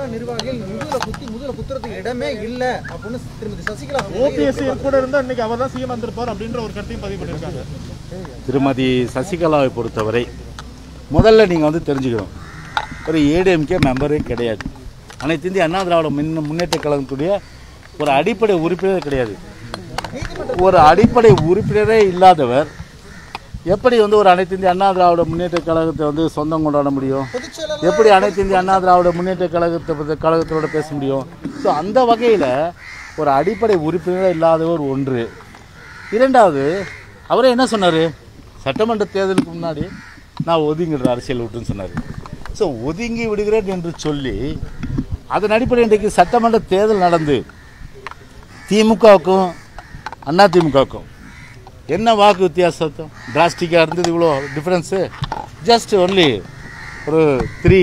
முக்கியமான நிர்வாகிகள் முதுகுல குத்தி முதுகுல குத்துறதுக்கு இடமே இல்ல அப்படின்னு திருமதி சசிகலா ஓபிஎஸ் கூட இருந்தா இன்னைக்கு அவர் தான் சிஎம் வந்திருப்பார் அப்படின்ற ஒரு கருத்தையும் பதிவு பண்ணியிருக்காங்க திருமதி சசிகலாவை பொறுத்தவரை முதல்ல நீங்கள் வந்து தெரிஞ்சுக்கணும் ஒரு ஏடிஎம்கே மெம்பரே கிடையாது அனைத்து இந்திய அண்ணா திராவிட முன்ன முன்னேற்ற கழகத்துடைய ஒரு அடிப்படை உறுப்பினரே கிடையாது ஒரு அடிப்படை உறுப்பினரே இல்லாதவர் எப்படி வந்து ஒரு அனைத்து இந்திய அண்ணா திராவிட முன்னேற்ற கழகத்தை வந்து சொந்தம் கொண்டாட முடியும் பொதுச் செயலாளர் எப்படி அனைத்து இந்திய அண்ணா திராவிட முன்னேற்ற கழகத்தை பத்தி- கழகத்தோட பேச முடியும் ஸோ அந்த வகையில் ஒரு அடிப்படை உறுப்பினரே இல்லாதவர் ஒன்று இரண்டாவது அவரே என்ன சொன்னார் சட்டமன்ற தேர்தலுக்கு முன்னாடி நான் ஒதுங்கிடுற அரசியல் விட்டுன்னு சொன்னார் ஸோ ஒதுங்கி விடுகிறேன் என்று சொல்லி அதன் அடிப்படையில் இன்றைக்கு சட்டமன்ற தேர்தல் நடந்து திமுகவுக்கும் அண்ணா திமுகவுக்கும் என்ன வாக்கு வித்தியாசம் டிராஸ்டிக்காக இருந்தது இவ்வளோ டிஃப்ரென்ஸு ஜஸ்ட் ஒன்லி ஒரு த்ரீ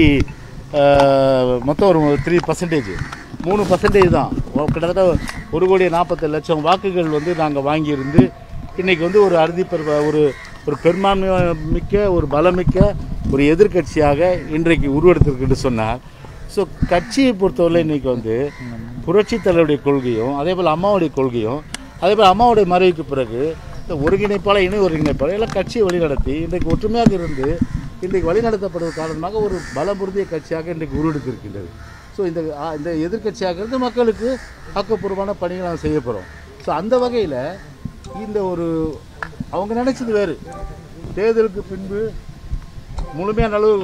மொத்தம் ஒரு த்ரீ பர்சன்டேஜ் மூணு பர்சன்டேஜ் தான் ஒ- கிட்டத்தட்ட ஒரு கோடி நாற்பத்தேழு லட்சம் வாக்குகள் வந்து நாங்கள் வாங்கியிருந்து இன்றைக்கி வந்து ஒரு அறுதி பெரு ஒரு ஒரு பெரும்பான்மை மிக்க ஒரு பலமிக்க ஒரு எதிர்க்கட்சியாக இன்றைக்கு உருவெடுத்திருக்குன்னு சொன்னார் ஸோ கட்சியை பொறுத்தவரை இன்றைக்கி வந்து புரட்சித் தலைவருடைய கொள்கையும் அதே போல் அம்மாவுடைய கொள்கையும் அதே போல் அம்மாவுடைய மறைவுக்கு பிறகு இந்த ஒருங்கிணைப்பாளர் இணை ஒருங்கிணைப்பாளர் எல்லாம் கட்சியை வழிநடத்தி இன்றைக்கு ஒற்றுமையாக இருந்து இன்றைக்கு வழிநடத்தப்படுவது காரணமாக ஒரு பலமுறுதிய கட்சியாக இன்றைக்கு உருவெடுத்திருக்கின்றது ஸோ இந்த ஆ, இந்த எதிர்க்கட்சியாக இருந்து மக்களுக்கு ஆக்கப்பூர்வமான பணிகளை நாங்கள் செய்ய போகிறோம் ஸோ அந்த வகையில் இந்த ஒரு அவங்க நினச்சது வேறு தேர்தலுக்கு பின்பு முழுமையான அளவு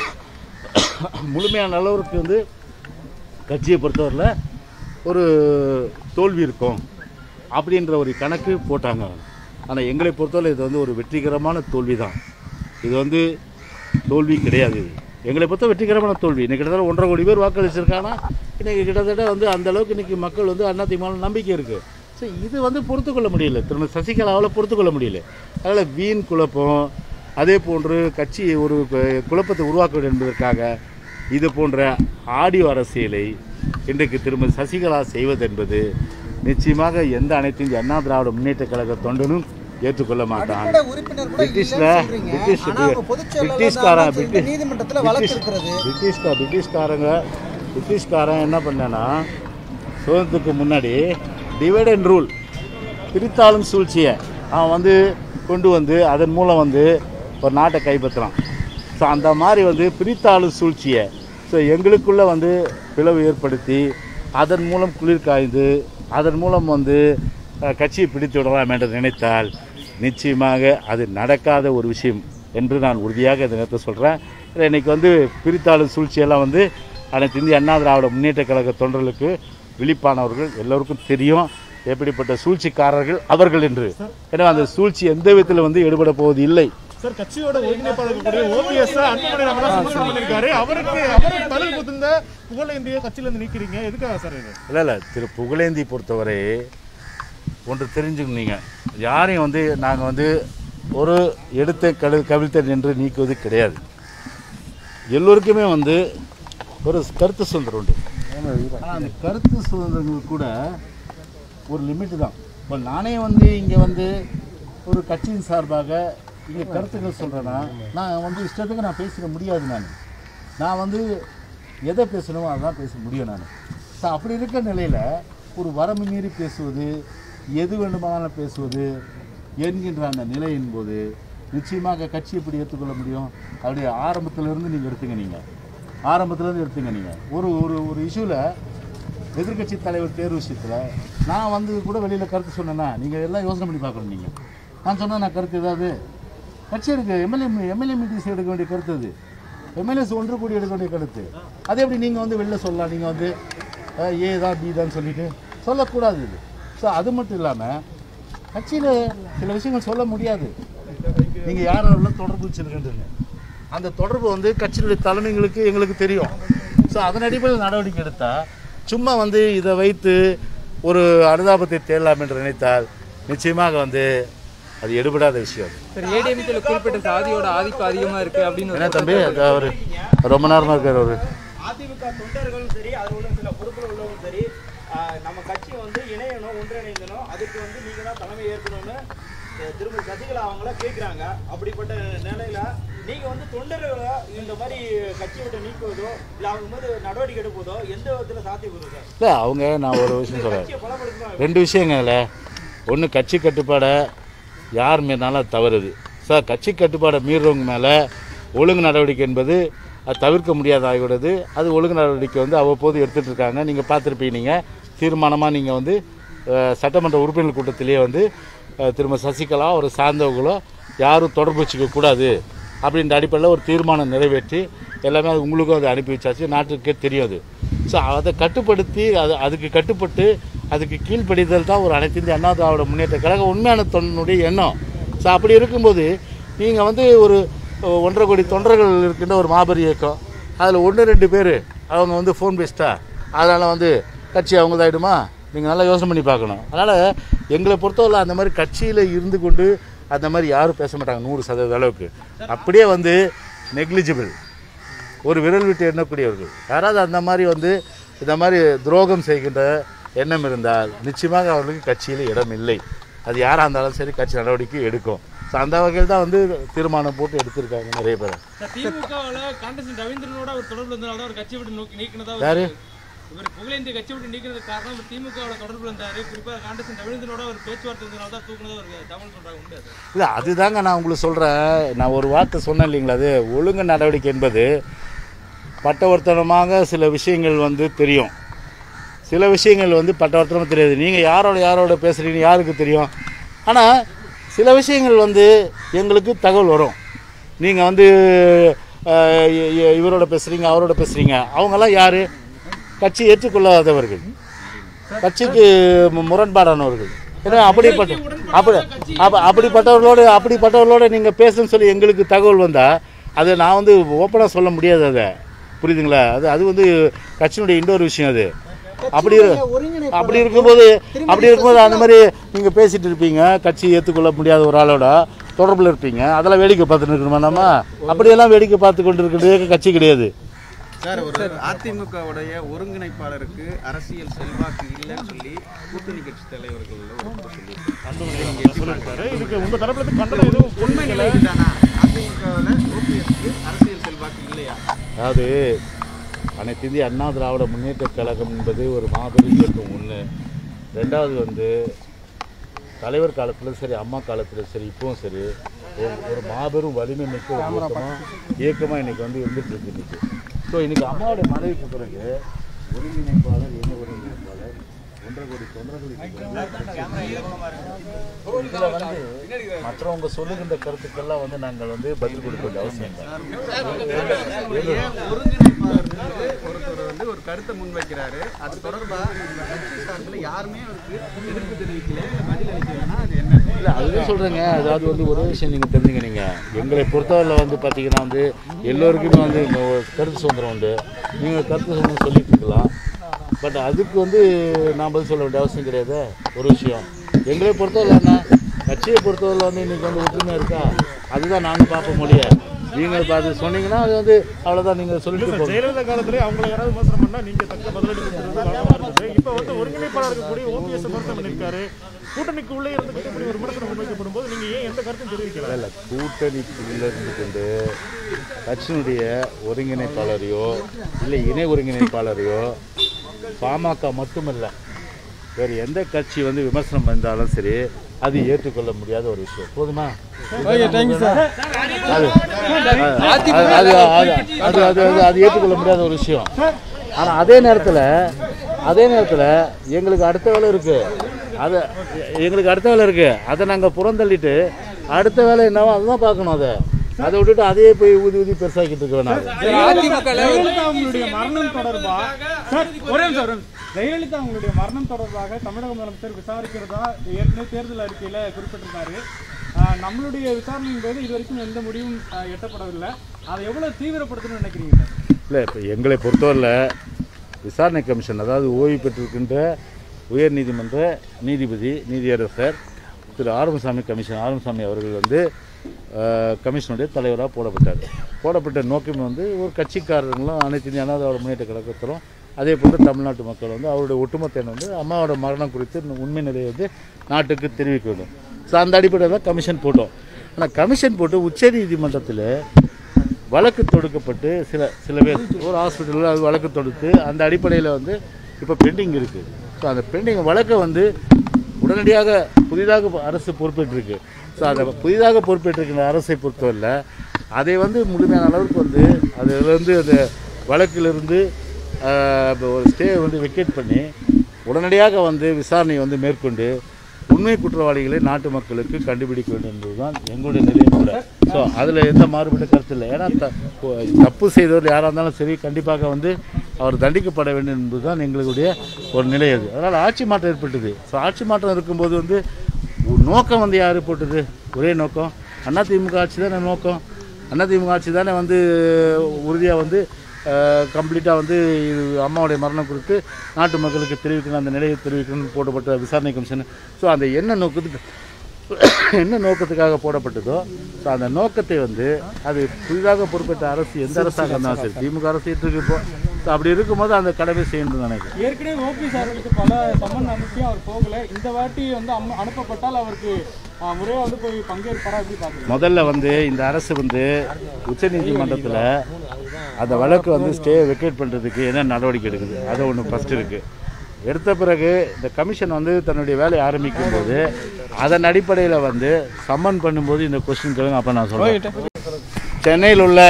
முழுமையான அளவுக்கு வந்து கட்சியை பொறுத்தவரையில் ஒரு தோல்வி இருக்கும் அப்படின்ற ஒரு கணக்கு போட்டாங்க ஆனால் எங்களை பொறுத்தவரை இது வந்து ஒரு வெற்றிகரமான தோல்வி தான் இது வந்து தோல்வி கிடையாது எங்களை பொறுத்த வெற்றிகரமான தோல்வி இன்னைக்கு கிட்டத்தட்ட ஒன்றரை கோடி பேர் வாக்களிச்சிருக்காங்கன்னா இன்னைக்கு கிட்டத்தட்ட வந்து அந்த அளவுக்கு இன்னைக்கு மக்கள் வந்து அதிமுக நம்பிக்கை இருக்குது ஸோ இது வந்து பொறுத்துக்கொள்ள முடியல திரும்ப சசிகலாவால் பொறுத்துக்கொள்ள முடியல அதனால் வீண் குழப்பம் அதே போன்று கட்சி ஒரு கு- குழப்பத்தை உருவாக்க வேண்டும் என்பதற்காக இது போன்ற ஆடியோ அரசியலை இன்றைக்கு திரும்ப சசிகலா செய்வதென்பது நிச்சயமாக எந்த அனைத்து இந்திய அண்ணா திராவிட முன்னேற்ற கழக தொண்டனும் ஏற்றுக்கொள்ள மாட்டான் அடிப்படை உறுப்பினர் கூட பிரிட்டிஷ்ல இல்லைன்னு சொல்றீங்க. பிரிட்டிஷ் ஆனா அவங்க பொதுச் செயலாளர் பிரிட்டிஷ்காரன் தான் சொல்லிட்டு பிரிட்டிஷ் நீதிமன்றத்துல வழக்கு இருக்கிறது பிரிட்டிஷ்கா பிரிட்டிஷ்காரங்க பிரிட்டிஷ்காரன் என்ன பண்ணானா சுதந்திரத்துக்கு முன்னாடி டிவைட் அண்ட் ரூல் பிரித்தாளும் சூழ்ச்சியை அவன் வந்து கொண்டு வந்து அதன் மூலம் வந்து ஒரு நாட்டை கைப்பற்றுறான் ஸோ அந்த மாதிரி வந்து பிரித்தாளும் சூழ்ச்சியை ஸோ எங்களுக்குள்ளே வந்து பிளவு ஏற்படுத்தி அதன் மூலம் குளிர் காய்ந்து அதன் மூலம் வந்து அஹ், கட்சியை பிடித்து விடலாம் என்று நினைத்தால் நிச்சயமாக அது நடக்காத ஒரு விஷயம் என்று நான் உறுதியாக இந்த நேரத்தை சொல்கிறேன் இன்னைக்கு வந்து பிரித்தாளும் சூழ்ச்சியெல்லாம் வந்து அனைத்து இந்திய அண்ணா திராவிட முன்னேற்ற கழக தொண்டர்களுக்கு விழிப்பானவர்கள் எல்லோருக்கும் தெரியும் எப்படிப்பட்ட சூழ்ச்சிக்காரர்கள் அவர்கள் என்று எனவே அந்த சூழ்ச்சி எந்த விதத்தில் வந்து ஈடுபட போவது இல்லை சார் கட்சியோட ஒருங்கிணைப்பாளர் கூடிய ஓபிஎஸ் அன்புமணி ராமதாஸ் விமர்சனம் பண்ணியிருக்காரு அவருக்கு அவருக்கு பதில் கொடுத்திருந்த புகழேந்திய கட்சியில இருந்து நீக்கிறீங்க எதுக்காக சார் இது இல்லை இல்லை திரு புகழேந்தி பொறுத்தவரை ஒன்று தெரிஞ்சுக்கணும் நீங்கள் யாரையும் வந்து நாங்கள் வந்து ஒரு எடுத்த கழு கவிழ்த்த நின்று நீக்குவது கிடையாது எல்லோருக்குமே வந்து ஒரு கருத்து சுதந்திரம் உண்டு ஆனால் அந்த கருத்து சுதந்திரங்கள் கூட ஒரு லிமிட்டு தான் இப்போ நானே வந்து இங்கே வந்து ஒரு கட்சியின் சார்பாக இங்கே கருத்துக்கள் சொல்கிறேன்னா நான் வந்து இஷ்டத்துக்கு நான் பேசிட முடியாது நான் நான் வந்து எதை பேசணுமோ அதான் பேச முடியும் நான் ஸோ அப்படி இருக்க நிலையில் ஒரு வரம்பு மீறி பேசுவது எது வேண்டுமானாலும் பேசுவது என்கின்ற அந்த நிலையின் போது நிச்சயமாக கட்சி எப்படி ஏற்றுக்கொள்ள முடியும் அப்படியே ஆரம்பத்திலேருந்து நீங்கள் எடுத்துங்க நீங்கள் ஆரம்பத்துலேருந்து எடுத்துங்க நீங்கள் ஒரு ஒரு ஒரு இஷ்யூவில் எதிர்க்கட்சி தலைவர் தேர்வு விஷயத்தில் நான் வந்து கூட வெளியில் கருத்து சொன்னேன்னா நீங்கள் எல்லாம் யோசனை பண்ணி பார்க்கணும் நீங்கள் நான் சொன்னேன் நான் கருத்து ஏதாவது கட்சி இருக்கு எம்எல்ஏ எம்எல்ஏ மீட்டிங்ஸ் எடுக்க வேண்டிய கருத்து அது எம்எல்ஏஸ் ஒன்று கூடி எடுக்க வேண்டிய கருத்து அதே எப்படி நீங்கள் வந்து வெளில சொல்லலாம் நீங்கள் வந்து அஹ், ஏ தான் பி தான் சொல்லிட்டு சொல்லக்கூடாது இது ஸோ அது மட்டும் இல்லாமல் கட்சியில் சில விஷயங்கள் சொல்ல முடியாது நீங்கள் யார் யாரெல்லாம் தொடர்பு வச்சுருக்கேன்னு அந்த தொடர்பு வந்து கட்சியினுடைய தலைமைங்களுக்கு எங்களுக்கு தெரியும் ஸோ அதன் அடிப்படையில் நடவடிக்கை எடுத்தால் சும்மா வந்து இதை வைத்து ஒரு அனுதாபத்தை தேடலாம் என்று நினைத்தால் நிச்சயமாக வந்து அது எடுபடாத விஷயம் அது. சார் ஏடிஎம்கேல குறிப்பிட்ட சாதியோட ஆதிக்கம் அதிகமா இருக்கு அப்படின்னு என்ன தம்பி அது அவர் ரொம்ப நேரமாக இருக்கார் அவர் அதிமுக தொண்டர்களும் சரி அதில் உள்ள சில பொறுப்பில் உள்ளவங்களும் சரி ஆஹ் நம்ம கட்சி வந்து இணையணும் ஒன்றிணைந்தணும் அதுக்கு வந்து நீங்க தான் தலைமை ஏற்கணும்னு அஹ் திருமதி சசிகலா அவங்கள கேட்குறாங்க அப்படிப்பட்ட நிலையில நீங்க வந்து தொண்டர்களை இந்த மாதிரி கட்சி விட்டு நீக்குவதோ இல்ல அவங்க மீது நடவடிக்கை எடுப்பதோ எந்த விதத்துல சாத்தியக்கூறு சார் இல்லை அவங்க நான் ஒரு விஷயம் சொல்கிறேன் கட்சியை பலப்படுத்தணும் ரெண்டு விஷயங்கள்ல ஒன்று கட்சி கட்டுப்பாடை யார் மீறினாலும் அது தவறுது சார் கட்சி கட்டுப்பாடை மீறுறவங்க மேலே ஒழுங்கு நடவடிக்கை என்பது அது தவிர்க்க முடியாத ஆகிவிடுது அது ஒழுங்கு நடவடிக்கை வந்து அவ்வப்போது எடுத்துகிட்டு இருக்காங்க நீங்கள் பார்த்துருப்பீங்க நீங்கள் தீர்மானமாக நீங்கள் வந்து அஹ், சட்டமன்ற உறுப்பினர் கூட்டத்திலேயே வந்து அஹ், திரும்ப சசிகலா ஒரு சார்ந்தவங்களோ யாரும் தொடர்பு வச்சுக்க கூடாது அப்படின்ற அடிப்படையில் ஒரு தீர்மானம் நிறைவேற்றி எல்லாமே அது உங்களுக்கும் அதை அனுப்பி வச்சாச்சு நாட்டுக்கே தெரியும் அது ஸோ அதை கட்டுப்படுத்தி அது அதுக்கு கட்டுப்பட்டு அதுக்கு கீழ்ப்படிதல் தான் ஒரு அனைத்து இந்திய அண்ணா திராவிட முன்னேற்ற கழகம் உண்மையான தொண்டனுடைய எண்ணம் ஸோ அப்படி இருக்கும்போது நீங்கள் வந்து ஒரு அஹ், ஒன்றரை கோடி தொண்டர்கள் இருக்கின்ற ஒரு மாபெரும் இயக்கம் அதில் ஒன்று ரெண்டு பேர் அவங்க வந்து ஃபோன் பேசிட்டா அதனால் வந்து கட்சி அவங்க தாயிடுமா நீங்கள் நல்லா யோசனை பண்ணி பார்க்கணும் அதனால் எங்களை பொறுத்தவரை அந்த மாதிரி கட்சியில் இருந்து கொண்டு அந்த மாதிரி யாரும் பேச மாட்டாங்க நூறு சதவீத அளவுக்கு அப்படியே வந்து நெக்லிஜிபிள் ஒரு விரல் விட்டு எண்ணக்கூடியவர்கள் யாராவது அந்த மாதிரி வந்து இந்த மாதிரி துரோகம் செய்கின்ற எண்ணம் இருந்தால் நிச்சயமாக அவர்களுக்கு கட்சியில் இடம் இல்லை அது யாராக இருந்தாலும் சரி கட்சி நடவடிக்கை எடுக்கும் ஸோ அந்த வகையில் தான் வந்து தீர்மானம் போட்டு எடுத்திருக்காங்க நிறைய பேர் திமுகவில் காண்டசன் ரவீந்திரனோட ஒரு தொடர்பு இருந்தனால தான் ஒரு கட்சி விட்டு நோக்கி நீக்கினதா ஒரு- யாரு இவர் புகழேந்திய கட்சி விட்டு நீக்கிறதுக்கு காரணம் இவர் திமுகவோட தொடர்பு இருந்தாரு குறிப்பா காண்டசன் ரவீந்திரனோட ஒரு பேச்சுவார்த்தை இருந்தனால தான் தூக்குனதா ஒரு தகவல் சொல்றாங்க உண்டு அது இல்லை அதுதாங்க நான் உங்களுக்கு சொல்கிறேன் நான் ஒரு வார்த்தை சொன்னேன் இல்லைங்களா அது ஒழுங்கு நடவடிக்கை என்பது பட்டவர்த்தனமாக சில விஷயங்கள் வந்து தெரியும் சில விஷயங்கள் வந்து பட்டவர்த்தனமாக தெரியாது நீங்கள் யாரோட யாரோட பேசுகிறீங்க யாருக்கு தெரியும் ஆனால் சில விஷயங்கள் வந்து எங்களுக்கு தகவல் வரும் நீங்கள் வந்து அஹ், இ- இ- இவரோட பேசுகிறீங்க அவரோட பேசுகிறீங்க அவங்கெல்லாம் யார் கட்சி ஏற்றுக்கொள்ளாதவர்கள் கட்சிக்கு மு- முரண்பாடானவர்கள் ஏன்னா அப்படிப்பட்ட அப்படி அப்ப அப்படிப்பட்டவர்களோடு அப்படிப்பட்டவர்களோட நீங்கள் பேசுன்னு சொல்லி எங்களுக்கு தகவல் வந்தால் அதை நான் வந்து ஓப்பனாக சொல்ல முடியாது அதை புரியுதுங்களா அது அது வந்து கட்சியினுடைய இன்னொரு விஷயம் அது அப்படி இரு- ஒருங்கிணைப்பாளர் அப்படி இருக்கும்போது அப்படி இருக்கும்போது அந்த மாதிரி நீங்கள் பேசிட்டு இருப்பீங்க கட்சி ஏற்றுக்கொள்ள முடியாத ஒரு ஆளோட தொடர்பில் இருப்பீங்க அதெல்லாம் வேடிக்கை பார்த்துட்டு இருக்கணுமா நம்ம அப்படியெல்லாம் வேடிக்கை பார்த்து கொண்டு இருக்கிறது கட்சி கிடையாது சார் ஒரு அதிமுகவுடைய ஒருங்கிணைப்பாளருக்கு அரசியல் செல்வாக்கு இல்லைன்னு சொல்லி கூட்டணி கட்சி தலைவர்கள் ஒரு சொல்லியிருக்காரு இதுக்கு உங்க தரப்புல இருந்து கண்டனம் எதுவும் உண்மை நிலை இதுதானா அதிமுகவில் ஓபிஎஸ்க்கு அரசியல் செல்வாக்கு இல்லையா அதாவது அனைத்து இந்திய அண்ணா திராவிட முன்னேற்ற கழகம் என்பது ஒரு மாபெரும் இயக்கம் ஒன்று ரெண்டாவது வந்து தலைவர் காலத்தில் சரி அம்மா காலத்தில் சரி இப்பவும் சரி ஒரு ஒரு மாபெரும் வலிமை மிக்க ஒரு இயக்கமாக இயக்கமாக இன்னைக்கு வந்து இருந்துட்டு இருக்கு இன்னைக்கு ஸோ இன்னைக்கு அம்மாவுடைய மனைவிக்கு பிறகு ஒருங்கிணைப்பாளர் என்ன ஒருங்கிணைப்பாளர் ஒன்றரை கோடி தொண்டர்கள் இதில் வந்து மற்றவங்க சொல்லுகின்ற கருத்துக்கெல்லாம் வந்து நாங்கள் வந்து பதில் கொடுக்க வேண்டிய அவசியம் இல்லை ஒருங்கிணைப்பாளர் வந்து ஒருத்தர் வந்து ஒரு கருத்தை முன்வைக்கிறாரு அது தொடர்பாக இந்த கட்சி சார்பில் யாருமே அவருக்கு எதிர்ப்பு தெரிவிக்கல பதில் அளிக்கலைன்னா அது என்ன இல்லை அதுதான் சொல்கிறேங்க அதாவது வந்து ஒரு விஷயம் நீங்கள் தெரிஞ்சுங்க நீங்கள் எங்களை பொறுத்தவரையில் வந்து பார்த்தீங்கன்னா வந்து எல்லோருக்குமே வந்து இந்த ஒரு கருத்து சுதந்திரம் உண்டு நீங்கள் கருத்து சுதந்திரம் சொல்லிட்டு இருக்கலாம் பட் அதுக்கு வந்து நான் பதில் சொல்ல வேண்டிய அவசியம் கிடையாது ஒரு விஷயம் எங்களை பொறுத்தவரை என்ன கட்சியை பொறுத்தவரை வந்து இன்னைக்கு வந்து ஒற்றுமை இருக்கா அதுதான் நானும் பார்ப்ப முடியும் நீங்கள் இப்போ அது சொன்னீங்கன்னா அது வந்து அவ்வளோதான் நீங்கள் சொல்லிட்டு போங்க ஜெயலலிதா காலத்துல அவங்களை யாராவது விமர்சனம் பண்ணா நீங்க தக்க பதிலடி கொடுக்கிறது வழக்கமா இருந்தது இப்ப வந்து ஒருங்கிணைப்பாளர் இருக்கக்கூடிய ஓபிஎஸ் விமர்சனம் பண்ணிருக்காரு கூட்டணிக்கு உள்ளே இருந்துகிட்டு இப்படி ஒரு விமர்சனம் முன்வைக்கப்படும் போது நீங்க ஏன் எந்த கருத்தும் தெரிவிக்கல இல்லை கூட்டணிக்குள்ள இருந்து கொண்டு கட்சியினுடைய ஒருங்கிணைப்பாளரையோ இல்லை இணை ஒருங்கிணைப்பாளரையோ பாமக மட்டுமல்ல வேறு எந்த கட்சி வந்து விமர்சனம் வந்தாலும் சரி அது ஏற்றுக்கொள்ள முடியாத ஒரு விஷயம் போதுமா அது அது அது அது அது அது அது அது ஏற்றுக்கொள்ள முடியாத ஒரு விஷயம் ஆனால் அதே நேரத்தில் அதே நேரத்தில் எங்களுக்கு அடுத்த வேலை இருக்குது அதை எங்களுக்கு அடுத்த வேலை இருக்குது அதை நாங்கள் புறந்தள்ளிட்டு அடுத்த வேலை என்னவோ அதுதான் பார்க்கணும் அதை அதை விட்டுட்டு அதையே போய் ஊதி ஊதி பெருசாக்கிட்டு இருக்க வேணாம் அதிமுக ஜெயலலிதா அவங்களுடைய மரணம் தொடர்பா சார் ஒரே நிமிஷம், ஒரே நிமிஷம். ஜெயலலிதா அவங்களுடைய மரணம் தொடர்பாக தமிழக முதலமைச்சர் விசாரிக்கிறதா ஏற்கனவே தேர்தல் அறிக்கையில குறிப்பிட்டிருந்தாரு ஆஹ், நம்மளுடைய விசாரணையின் போது இது வரைக்கும் எந்த முடிவும் ஆஹ், எட்டப்படவில்லை அதை எவ்வளவு தீவிரப்படுத்தணும்னு நினைக்கிறீங்க சார்? இல்லை இப்போ எங்களை பொறுத்தவரையில் விசாரணை கமிஷன் அதாவது ஓய்வு பெற்றிருக்கின்ற உயர் நீதிமன்ற நீதிபதி நீதியரசர் திரு ஆறுமுசாமி கமிஷன் ஆறுமுசாமி அவர்கள் வந்து அஹ், கமிஷனுடைய தலைவராக போடப்பட்டார் போடப்பட்ட நோக்கம் வந்து ஒரு கட்சிக்காரர்களும் அனைத்து இந்திய அண்ணா திராவிட முன்னேற்ற கழகத்திலும் அதே போன்று தமிழ்நாட்டு மக்கள் வந்து அவருடைய ஒட்டுமொத்த எண்ணம் வந்து அம்மாவோட மரணம் குறித்து உண்மை நிலையை வந்து நாட்டுக்கு தெரிவிக்க வேண்டும் ஸோ அந்த அடிப்படையில் தான் கமிஷன் போட்டோம் ஆனால் கமிஷன் போட்டு உச்சநீதிமன்றத்தில் வழக்கு தொடுக்கப்பட்டு சில சில பேர் ஒரு ஹாஸ்பிட்டலில் அது வழக்கு தொடுத்து அந்த அடிப்படையில் வந்து இப்போ பெண்டிங் இருக்குது ஸோ அந்த பெண்டிங் வழக்கை வந்து உடனடியாக புதிதாக அரசு பொறுப்பேற்றிருக்கு ஸோ அந்த புதிதாக பொறுப்பேற்றிருக்கிற அரசை பொறுத்தவரையில் அதை வந்து முழுமையான அளவுக்கு வந்து அதில் வந்து அந்த வழக்கிலிருந்து ஆஹ், இப்போ ஒரு ஸ்டே வந்து வெக்கேட் பண்ணி உடனடியாக வந்து விசாரணை வந்து மேற்கொண்டு உண்மை குற்றவாளிகளை நாட்டு மக்களுக்கு கண்டுபிடிக்க வேண்டும் என்பதுதான் எங்களுடைய நிலையம் கூட ஸோ அதில் எந்த மாறுபட்ட கருத்து இல்லை ஏன்னா த- தப்பு செய்தவர் யாராக இருந்தாலும் சரி கண்டிப்பாக வந்து அவர் தண்டிக்கப்பட வேண்டும் என்பதுதான் எங்களுடைய ஒரு நிலை அது அதனால் ஆட்சி மாற்றம் ஏற்பட்டது ஸோ ஆட்சி மாற்றம் இருக்கும்போது வந்து ஒரு நோக்கம் வந்து யார் போட்டது ஒரே நோக்கம் அதிமுக ஆட்சி தானே நோக்கம் அதிமுக ஆட்சி தானே வந்து உறுதியாக வந்து கம்ப்ளீட்டாக வந்து இது அம்மாவுடைய மரணம் குறித்து நாட்டு மக்களுக்கு தெரிவிக்கணும் அந்த நிலையை தெரிவிக்கணும்னு போடப்பட்ட விசாரணை கமிஷன் ஸோ அந்த என்ன நோக்கத்துக்கு என்ன நோக்கத்துக்காக போடப்பட்டதோ ஸோ அந்த நோக்கத்தை வந்து அது புதிதாக பொறுப்பேற்ற அரசு எந்த அரசாக இருந்தாலும் சரி திமுக அரசு இருக்கு இப்போ ஸோ அப்படி இருக்கும்போது அந்த கடமை செய்யணும்னு நினைக்கிறேன் ஏற்கனவே ஓபிஎஸ் அவர்களுக்கு பல சம்மன் அனுப்பியும் அவர் போகல இந்த வாட்டி வந்து அம்ம- அனுப்பப்பட்டால் அவருக்கு ஆ, முறையா வந்து போய் பங்கேற்பாரா எப்படி பாக்குறீங்க முதல்ல வந்து இந்த அரசு வந்து உச்சநீதிமன்றத்தில் அந்த வழக்கு வந்து ஸ்டே வெக்கேட் பண்ணுறதுக்கு என்ன நடவடிக்கை எடுக்குது அது ஒன்று ஃபஸ்ட்டு இருக்குது எடுத்த பிறகு இந்த கமிஷன் வந்து தன்னுடைய வேலையை ஆரம்பிக்கும் போது அதன் அடிப்படையில் வந்து சம்மன் பண்ணும்போது இந்த கொஸ்டின் கேளுங்க அப்போ நான் சொல்கிறேன் சென்னையில் உள்ள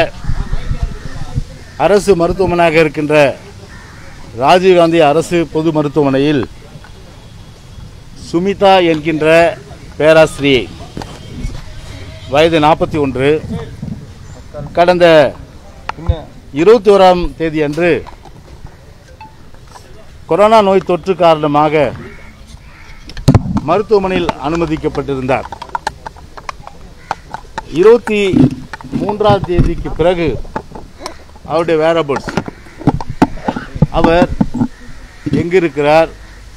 அரசு மருத்துவமனையாக இருக்கின்ற ராஜீவ்காந்தி அரசு பொது மருத்துவமனையில் சுமிதா என்கின்ற பேராசிரியை வயது நாற்பத்தி ஒன்று கடந்த இருபத்தி ஓராம் தேதி அன்று கொரோனா நோய் தொற்று காரணமாக மருத்துவமனையில் அனுமதிக்கப்பட்டிருந்தார் இருபத்தி மூன்றாம் தேதிக்கு பிறகு அவருடைய வேரபுட்ஸ் அவர் எங்கிருக்கிறார்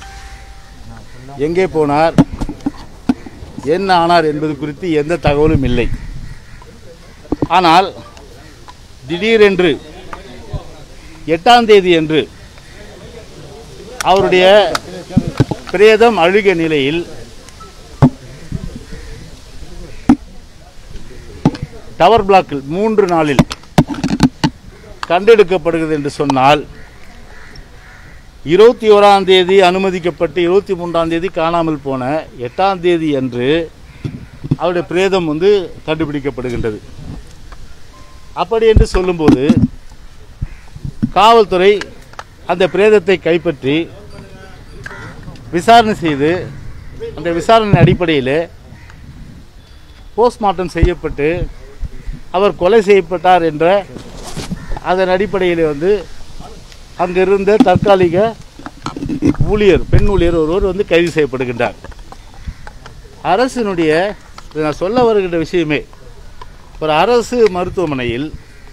எங்கே போனார் என்ன ஆனார் என்பது குறித்து எந்த தகவலும் இல்லை ஆனால் திடீரென்று எட்டாம் தேதி என்று அவருடைய பிரேதம் அழுகிய நிலையில் டவர் பிளாக்கில் மூன்று நாளில் கண்டெடுக்கப்படுகிறது என்று சொன்னால் இருபத்தி ஓராம் தேதி அனுமதிக்கப்பட்டு இருபத்தி மூன்றாம் தேதி காணாமல் போன எட்டாம் தேதி அன்று அவருடைய பிரேதம் வந்து கண்டுபிடிக்கப்படுகின்றது அப்படி என்று சொல்லும்போது காவல்துறை அந்த பிரேதத்தை கைப்பற்றி விசாரணை செய்து அந்த விசாரணை அடிப்படையில் போஸ்ட்மார்ட்டம் செய்யப்பட்டு அவர் கொலை செய்யப்பட்டார் என்ற அதன் அடிப்படையில் வந்து அங்கிருந்த தற்காலிக ஊழியர் பெண் ஊழியர் ஒருவர் வந்து கைது செய்யப்படுகின்றார் அரசினுடைய இது நான் சொல்ல வருகின்ற விஷயமே ஒரு அரசு மருத்துவமனையில்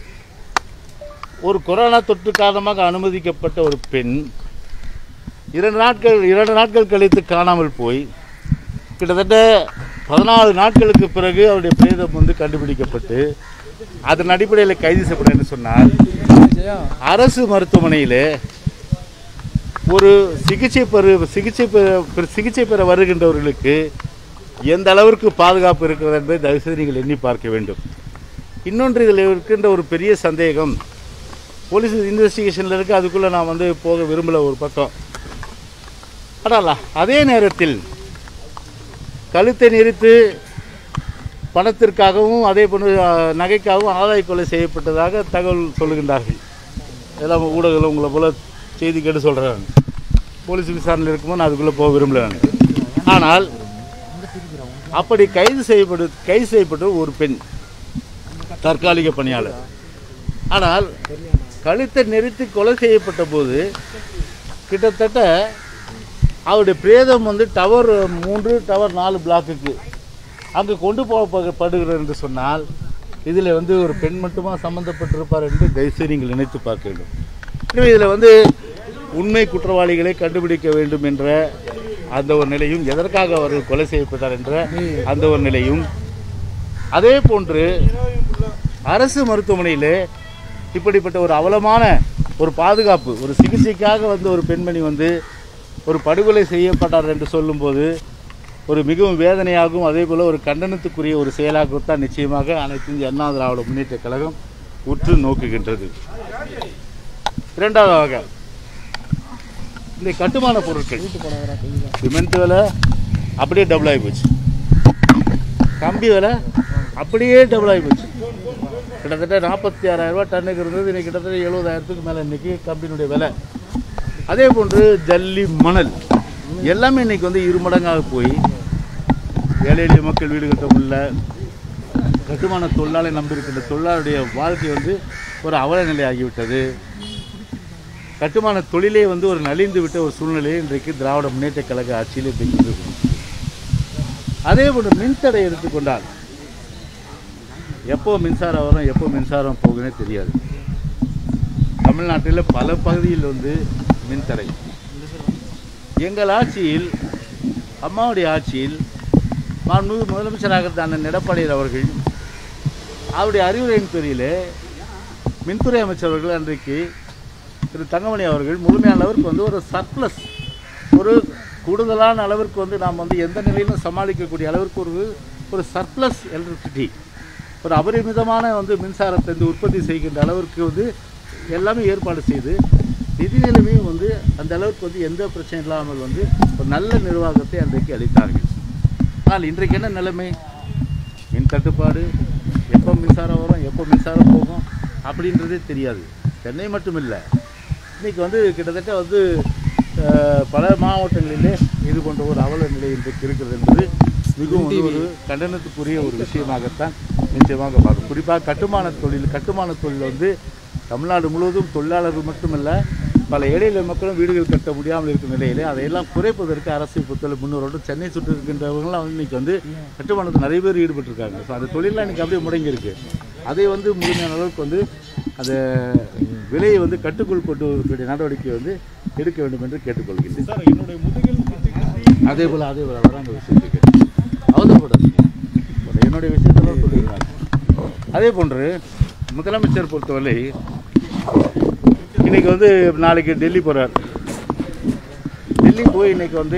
ஒரு கொரோனா தொற்று காரணமாக அனுமதிக்கப்பட்ட ஒரு பெண் இரண்டு நாட்கள் இரண்டு நாட்கள் கழித்து காணாமல் போய் கிட்டத்தட்ட பதினாலு நாட்களுக்கு பிறகு அவருடைய பிரேதம் வந்து கண்டுபிடிக்கப்பட்டு அதன் அடிப்படையில் கைது செய்யப்படும் என்று சொன்னால் அரசு மருத்துவமனையில் ஒரு சிகிச்சை பெறு சிகிச்சை பெற சிகிச்சை பெற வருகின்றவர்களுக்கு எந்த அளவிற்கு பாதுகாப்பு இருக்கிறது என்பதை தயவுசெய்து நீங்கள் எண்ணி பார்க்க வேண்டும் இன்னொன்று இதில் இருக்கின்ற ஒரு பெரிய சந்தேகம் போலீஸ் இன்வெஸ்டிகேஷனில் இருக்குது அதுக்குள்ளே நான் வந்து போக விரும்பல ஒரு பக்கம் ஆனால் அதே நேரத்தில் கழுத்தை நெரித்து பணத்திற்காகவும் அதே போன்று அஹ், நகைக்காகவும் ஆதாய கொலை செய்யப்பட்டதாக தகவல் சொல்லுகின்றார்கள் எல்லாம் ஊடகங்கள் உங்களை போல செய்தி கேட்டு சொல்கிறாங்க போலீஸ் விசாரணையில் இருக்கும்போது நான் அதுக்குள்ளே போக விரும்பல நான் ஆனால் அப்படி கைது செய்யப்படு கைது செய்யப்பட்ட ஒரு பெண் தற்காலிக பணியாளர் ஆனால் கழுத்தை நெரித்து கொலை செய்யப்பட்ட போது கிட்டத்தட்ட அவருடைய பிரேதம் வந்து டவர் மூன்று டவர் நாலு பிளாக்குக்கு அங்கே கொண்டு போகப்படுகிறது என்று சொன்னால் இதில் வந்து ஒரு பெண் மட்டுமா சம்மந்தப்பட்டிருப்பார் என்று தயவுசெய்து நீங்கள் நினைத்து பார்க்க வேண்டும் எனவே இதில் வந்து உண்மை குற்றவாளிகளை கண்டுபிடிக்க வேண்டும் என்ற அந்த ஒரு நிலையும் எதற்காக அவர்கள் கொலை செய்யப்பட்டார் என்ற அந்த ஒரு நிலையும் அதே போன்று அரசு மருத்துவமனையில் இப்படிப்பட்ட ஒரு அவலமான ஒரு பாதுகாப்பு ஒரு சிகிச்சைக்காக வந்து ஒரு பெண்மணி வந்து ஒரு படுகொலை செய்யப்பட்டார் என்று சொல்லும்போது ஒரு மிகவும் வேதனையாகவும் அதே போல் ஒரு கண்டனத்துக்குரிய ஒரு செயலாகத்தான் நிச்சயமாக அனைத்து இந்திய அண்ணா திராவிட முன்னேற்ற கழகம் உற்று நோக்குகின்றது இரண்டாவது வகை இந்த கட்டுமான பொருட்கள் சிமெண்ட் விலை அப்படியே டபுள் ஆகி போச்சு கம்பி விலை அப்படியே டபுள் ஆகி போச்சு கிட்டத்தட்ட நாற்பத்தி ஆறாயிரம் ரூபாய் டன்னுக்கு இருந்தது இன்னைக்கு கிட்டத்தட்ட எழுபதாயிரத்துக்கு மேலே இன்னைக்கு கம்பியினுடைய விலை அதே போன்று ஜல்லி மணல் எல்லாமே இன்னைக்கு வந்து இரு மடங்காக போய் ஏழை எளிய மக்கள் வீடு கட்ட முடியல கட்டுமான தொழிலாளை நம்பியிருக்கின்ற தொழிலாளருடைய வாழ்க்கை வந்து ஒரு அவல நிலை ஆகிவிட்டது கட்டுமான தொழிலே வந்து ஒரு நலிந்து விட்ட ஒரு சூழ்நிலையை இன்றைக்கு திராவிட முன்னேற்ற கழக ஆட்சியில் இன்றைக்கு இருக்கு அதே போன்று மின்தடை எடுத்துக்கொண்டால் எப்போ மின்சாரம் வரும் எப்போ மின்சாரம் போகுன்னே தெரியாது தமிழ்நாட்டில் பல பகுதியில் வந்து மின்தடை எங்கள் ஆட்சியில் அம்மாவுடைய ஆட்சியில் மாண்புமிகு முதலமைச்சராக இருந்த அண்ணன் எடப்பாடியார் அவர்கள் அவருடைய அறிவுரையின் பேரில் மின்துறை அமைச்சர் அவர்கள் அன்றைக்கு திரு தங்கமணி அவர்கள் முழுமையான அளவிற்கு வந்து ஒரு சர்ப்ளஸ் ஒரு கூடுதலான அளவிற்கு வந்து நாம் வந்து எந்த நிலையிலும் சமாளிக்கக்கூடிய அளவிற்கு ஒரு ஒரு சர்ப்ளஸ் எலக்ட்ரிசிட்டி ஒரு அபரிமிதமான வந்து மின்சாரத்தை வந்து உற்பத்தி செய்கின்ற அளவிற்கு வந்து எல்லாமே ஏற்பாடு செய்து நிதி நிலைமையும் வந்து அந்த அளவுக்கு வந்து எந்த பிரச்சனை இல்லாமல் வந்து ஒரு நல்ல நிர்வாகத்தை அன்றைக்கு அளித்தார்கள் ஆனால் இன்றைக்கு என்ன நிலைமை மின் தட்டுப்பாடு எப்போ மின்சாரம் வரும் எப்போ மின்சாரம் போகும் அப்படின்றதே தெரியாது சென்னை மட்டும் இல்லை இன்றைக்கி வந்து கிட்டத்தட்ட வந்து அஹ், பல மாவட்டங்களிலே இது போன்ற ஒரு அவல நிலை இன்றைக்கு இருக்கிறது என்பது மிகவும் வந்து ஒரு கண்டனத்துக்குரிய ஒரு விஷயமாகத்தான் நிச்சயமாக பார்க்கும் குறிப்பாக கட்டுமான தொழில் கட்டுமான தொழில் வந்து தமிழ்நாடு முழுவதும் தொழிலாளர்கள் மட்டுமல்ல பல ஏழை எளிய மக்களும் வீடுகள் கட்ட முடியாமல் இருக்கும் நிலையிலே அதையெல்லாம் குறைப்பதற்கு அரசு பொறுத்தவரை முன்னோரோடு சென்னை சுற்றி இருக்கின்றவங்களாம் வந்து இன்னைக்கு வந்து கட்டுமானத்தில் நிறைய பேர் ஈடுபட்டிருக்காங்க ஸோ அந்த தொழிலாம் இன்னைக்கு அப்படியே முடங்கி இருக்கு அதை வந்து முழுமையான அளவுக்கு வந்து அந்த விலையை வந்து கட்டுக்குள் கொண்டு வரக்கூடிய நடவடிக்கை வந்து எடுக்க வேண்டும் என்று கேட்டுக்கொள்கின்றேன் சார் என்னுடைய முதுகில் குத்தி குத்தி அதே போல் அதே போல் வர அந்த விஷயத்துக்கு அவசரப்படாதீங்க ஒரு என்னுடைய விஷயத்தெல்லாம் சொல்லியிருக்காங்க அதே போன்று முதலமைச்சர் பொறுத்தவரை இன்னைக்கு வந்து நாளைக்கு டெல்லி போகிறார் டெல்லி போய் இன்னைக்கு வந்து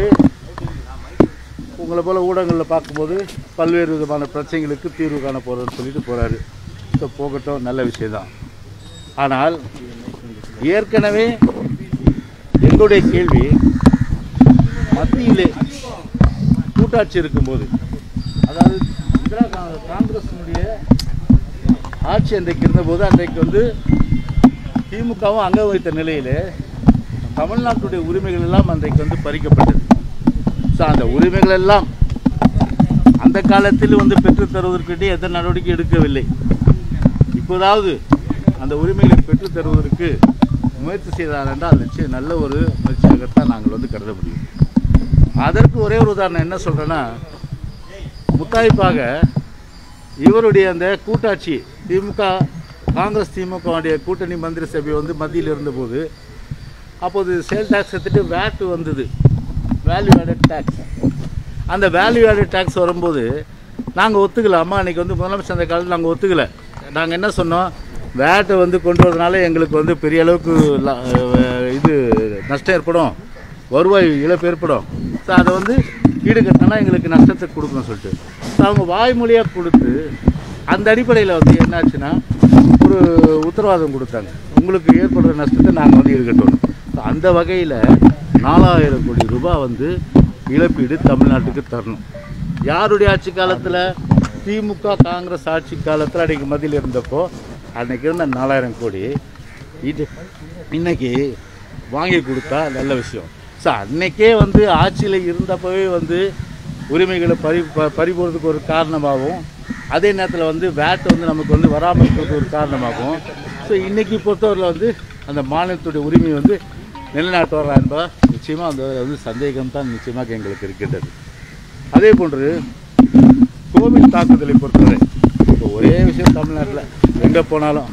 உங்களை போல் ஊடகங்களில் பார்க்கும்போது பல்வேறு விதமான பிரச்சனைகளுக்கு தீர்வு காண போகிறோன்னு சொல்லிட்டு போகிறாரு ஸோ போகட்டும் நல்ல விஷயம்தான் ஆனால் ஏற்கனவே எங்களுடைய கேள்வி மத்தியிலே கூட்டாட்சி இருக்கும்போது அதாவது இந்திரா கா- காங்கிரஸினுடைய ஆட்சி அன்றைக்கு இருந்தபோது அன்றைக்கு வந்து திமுகவும் அங்க வைத்த நிலையிலே தமிழ்நாட்டுடைய உரிமைகள் எல்லாம் அன்றைக்கு வந்து பறிக்கப்பட்டது ஸோ அந்த உரிமைகள் எல்லாம் அந்த காலத்தில் வந்து பெற்றுத் தருவதற்கிட்டே எந்த நடவடிக்கை எடுக்கவில்லை இப்போதாவது அந்த உரிமைகளை பெற்றுத் தருவதற்கு முயற்சி செய்தார் என்றால் நிச்சயம் நல்ல ஒரு முயற்சியாகத்தான் நாங்கள் வந்து கருத முடியும் அதற்கு ஒரே ஒரு உதாரணம் என்ன சொல்கிறேன்னா முத்தாய்ப்பாக இவருடைய அந்த கூட்டாட்சி திமுக காங்கிரஸ் திமுகவுடைய கூட்டணி மந்திரி சபை வந்து மத்தியில் இருந்தபோது அப்போது சேல் டேக்ஸ் எடுத்துட்டு வேட் வந்தது வேல்யூ ஆடட் டேக்ஸ் அந்த வேல்யூ ஆடட் டேக்ஸ் வரும்போது நாங்கள் ஒத்துக்கல அம்மா அன்றைக்கி வந்து முதலமைச்சர் அந்த காலத்தில் நாங்கள் ஒத்துக்கல நாங்கள் என்ன சொன்னோம் வேட்டை வந்து கொண்டு வரதுனால எங்களுக்கு வந்து பெரிய அளவுக்கு லா- அஹ் இது நஷ்டம் ஏற்படும் வருவாய் இழப்பு ஏற்படும் ஸோ அதை வந்து ஈடுகட்டினா எங்களுக்கு நஷ்டத்தை கொடுக்கணும்னு சொல்லிட்டு ஸோ அவங்க வாய்மொழியாக கொடுத்து அந்த அடிப்படையில் வந்து என்னாச்சுன்னா ஒரு உத்தரவாதம் கொடுத்தாங்க உங்களுக்கு ஏற்படுற நஷ்டத்தை நாங்கள் வந்து ஈடுகட்டணும் ஸோ அந்த வகையில் நாலாயிரம் கோடி ரூபாய் வந்து இழப்பீடு தமிழ்நாட்டுக்கு தரணும் யாருடைய ஆட்சி காலத்தில் திமுக காங்கிரஸ் ஆட்சி காலத்தில் அன்றைக்கு மத்தியில் இருந்தப்போ அன்னைக்கு இருந்த நாலாயிரம் கோடி இது இன்னைக்கு வாங்கி கொடுத்தா நல்ல விஷயம் ஸோ அன்னைக்கே வந்து ஆட்சியில் இருந்தப்பவே வந்து உரிமைகளை பறி ப- பறி போகிறதுக்கு ஒரு காரணமாகவும் அதே நேரத்தில் வந்து வேட் வந்து நமக்கு வந்து வராமல் இருக்கிறதுக்கு ஒரு காரணமாகவும் ஸோ இன்னைக்கு பொறுத்தவரையில் வந்து அந்த மாநிலத்துடைய உரிமை வந்து நிலைநாட்டு வரா என்பதா நிச்சயமாக அந்த வந்து சந்தேகம் தான் நிச்சயமாக எங்களுக்கு இருக்கின்றது அதே போன்று கோவிட் தாக்குதலை பொறுத்தவரை இப்போ ஒரே விஷயம் தமிழ்நாட்டில் எங்கே போனாலும்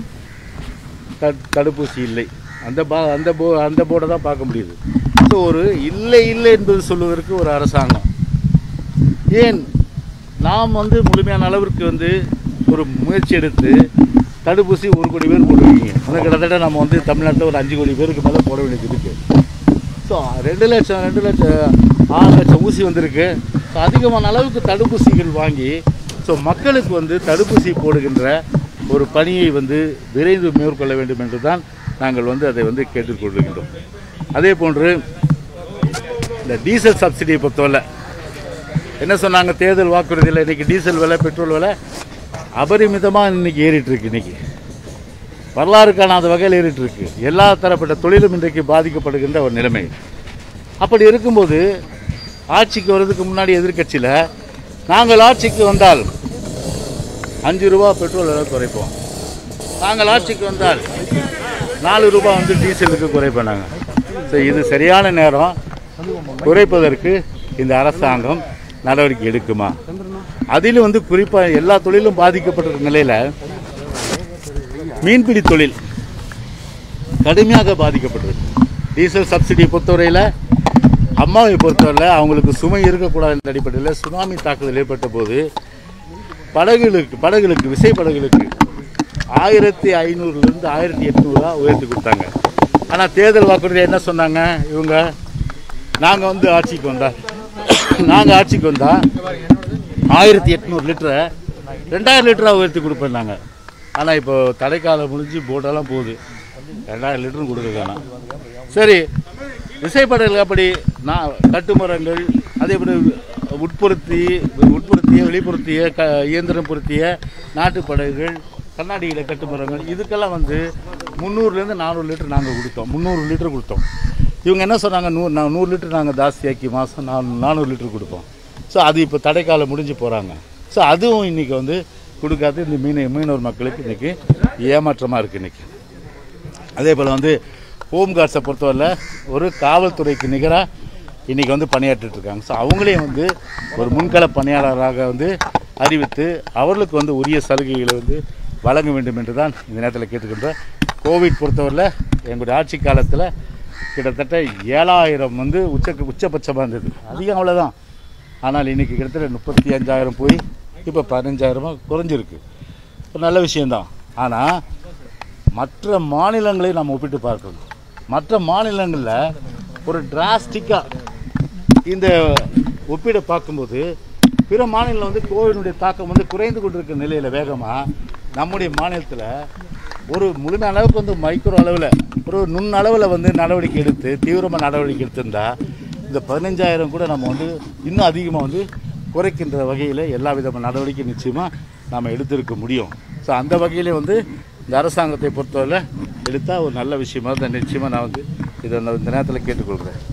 த- தடுப்பூசி இல்லை அந்த பா அந்த போ அந்த போர்டை தான் பார்க்க முடியுது ஸோ ஒரு இல்லை இல்லை என்பது சொல்வதற்கு ஒரு அரசாங்கம் ஏன் நாம் வந்து முழுமையான அளவிற்கு வந்து ஒரு முயற்சி எடுத்து தடுப்பூசி ஒரு கோடி பேர் போடுவீங்க அந்த கிட்டத்தட்ட நம்ம வந்து தமிழ்நாட்டில் ஒரு அஞ்சு கோடி பேருக்கு மேலே போட வேண்டியது இருக்குது ஸோ ரெண்டு லட்சம் ரெண்டு லட்சம் ஆறு லட்சம் ஊசி வந்திருக்கு ஸோ அதிகமான அளவுக்கு தடுப்பூசிகள் வாங்கி ஸோ மக்களுக்கு வந்து தடுப்பூசி போடுகின்ற ஒரு பணியை வந்து விரைந்து மேற்கொள்ள வேண்டும் என்று தான் நாங்கள் வந்து அதை வந்து கேட்டுக்கொள்கின்றோம் அதே போன்று இந்த டீசல் சப்சிடியை பொறுத்தவரை என்ன சொன்னாங்க தேர்தல் வாக்குறுதியில் இன்னைக்கு டீசல் விலை பெட்ரோல் விலை அபரிமிதமாக இன்னைக்கு ஏறிட்டு இருக்கு இன்னைக்கு வரலாறு காணாத வகையில் ஏறிட்டு இருக்கு எல்லா தரப்பட்ட தொழிலும் இன்றைக்கு பாதிக்கப்படுகின்ற ஒரு நிலைமை அப்படி இருக்கும்போது ஆட்சிக்கு வர்றதுக்கு முன்னாடி எதிர்க்கட்சியில் நாங்கள் ஆட்சிக்கு வந்தால் அஞ்சு ரூபா பெட்ரோல் விலை குறைப்போம் நாங்கள் ஆட்சிக்கு வந்தால் நாலு ரூபாய் வந்து டீசலுக்கு குறைப்போம் நாங்கள் ஸோ இது சரியான நேரம் குறைப்பதற்கு இந்த அரசாங்கம் நடவடிக்கை எடுக்குமா அதிலும் வந்து குறிப்பாக எல்லா தொழிலும் பாதிக்கப்பட்டிருக்க நிலையில் மீன்பிடி தொழில் கடுமையாக பாதிக்கப்பட்டிருக்கு டீசல் சப்சிடியை பொறுத்தவரையில் அம்மாவை பொறுத்தவரையில் அவங்களுக்கு சுமை இருக்கக்கூடாது என்ற அடிப்படையில் சுனாமி தாக்குதல் ஏற்பட்ட போது படகுகளுக்கு படகுகளுக்கு விசை படகுகளுக்கு ஆயிரத்தி ஐநூறுலேருந்து ஆயிரத்தி எட்நூறுவா உயர்த்தி கொடுத்தாங்க ஆனால் தேர்தல் வாக்குறுதி என்ன சொன்னாங்க இவங்க நாங்கள் வந்து ஆட்சிக்கு வந்தா நாங்கள் ஆட்சிக்கு வந்தா ஆயிரத்தி எட்நூறு லிட்டரை ரெண்டாயிரம் லிட்டராக உயர்த்தி கொடுப்பேன்னாங்க ஆனால் இப்போ தடைக்காலம் முடிஞ்சு போட்டெல்லாம் போகுது ரெண்டாயிரம் லிட்டரும் கொடுக்க காணோம் சரி விசைப்படகுகள் அப்படி நான் கட்டுமரங்கள் அதே போல உட்பொருத்தி உட்பொருத்திய வெளிப்புறத்திய க இயந்திரம் பொருத்திய நாட்டுப் படகுகள் கண்ணாடியில் கட்டுமரங்கள் இதுக்கெல்லாம் வந்து முந்நூறுலேருந்து நானூறு லிட்டர் நாங்கள் கொடுத்தோம் முந்நூறு லிட்டர் கொடுத்தோம் இவங்க என்ன சொன்னாங்க நூறு நான் நூறு லிட்டர் நாங்கள் ஜாஸ்தியாக்கி மாதம் நானூறு நானூறு லிட்டர் கொடுப்போம் ஸோ அது இப்போ தடைக்காலம் முடிஞ்சு போகிறாங்க ஸோ அதுவும் இன்றைக்கி வந்து கொடுக்காது இந்த மீன மீனவர் மக்களுக்கு இன்றைக்கி ஏமாற்றமாக இருக்குது இன்றைக்கி அதே போல் வந்து ஹோம் கார்ட்ஸை பொறுத்தவரை ஒரு காவல்துறைக்கு நிகராக இன்றைக்கி வந்து பணியாற்றிட்டு இருக்காங்க ஸோ அவங்களையும் வந்து ஒரு முன்கள பணியாளராக வந்து அறிவித்து அவர்களுக்கு வந்து உரிய சலுகைகளை வந்து வழங்க வேண்டும் என்று தான் இந்த நேரத்தில் கேட்டுக்கின்றேன் கோவிட் பொறுத்தவரையில் எங்களுடைய ஆட்சி காலத்தில் கிட்டத்தட்ட ஏழாயிரம் வந்து உச்ச உச்சபட்சமாக இருந்தது அதிகம் அவ்வளோதான் ஆனால் இன்றைக்கி கிட்டத்தட்ட முப்பத்தி அஞ்சாயிரம் போய் இப்போ பதினஞ்சாயிரமாக குறைஞ்சிருக்கு ஒரு நல்ல விஷயந்தான் ஆனால் மற்ற மாநிலங்களை நாம் ஒப்பிட்டு பார்க்கணும் மற்ற மாநிலங்களில் ஒரு டிராஸ்டிக்காக இந்த ஒப்பீடை பார்க்கும்போது பிற மாநிலம் வந்து கோவிடுடைய தாக்கம் வந்து குறைந்து கொண்டிருக்கிற நிலையில் வேகமாக நம்முடைய மாநிலத்தில் ஒரு முழுமை அளவுக்கு வந்து மைக்ரோ அளவில் ஒரு நுண் அளவில் வந்து நடவடிக்கை எடுத்து தீவிரமாக நடவடிக்கை எடுத்திருந்தா இந்த பதினஞ்சாயிரம் கூட நம்ம வந்து இன்னும் அதிகமாக வந்து குறைக்கின்ற வகையில் எல்லா விதமான நடவடிக்கை நிச்சயமாக நாம் எடுத்திருக்க முடியும் ஸோ அந்த வகையிலே வந்து இந்த அரசாங்கத்தை பொறுத்தவரை எடுத்தால் ஒரு நல்ல விஷயமா தான் நிச்சயமாக நான் வந்து இதை இந்த நேரத்தில் கேட்டுக்கொள்கிறேன்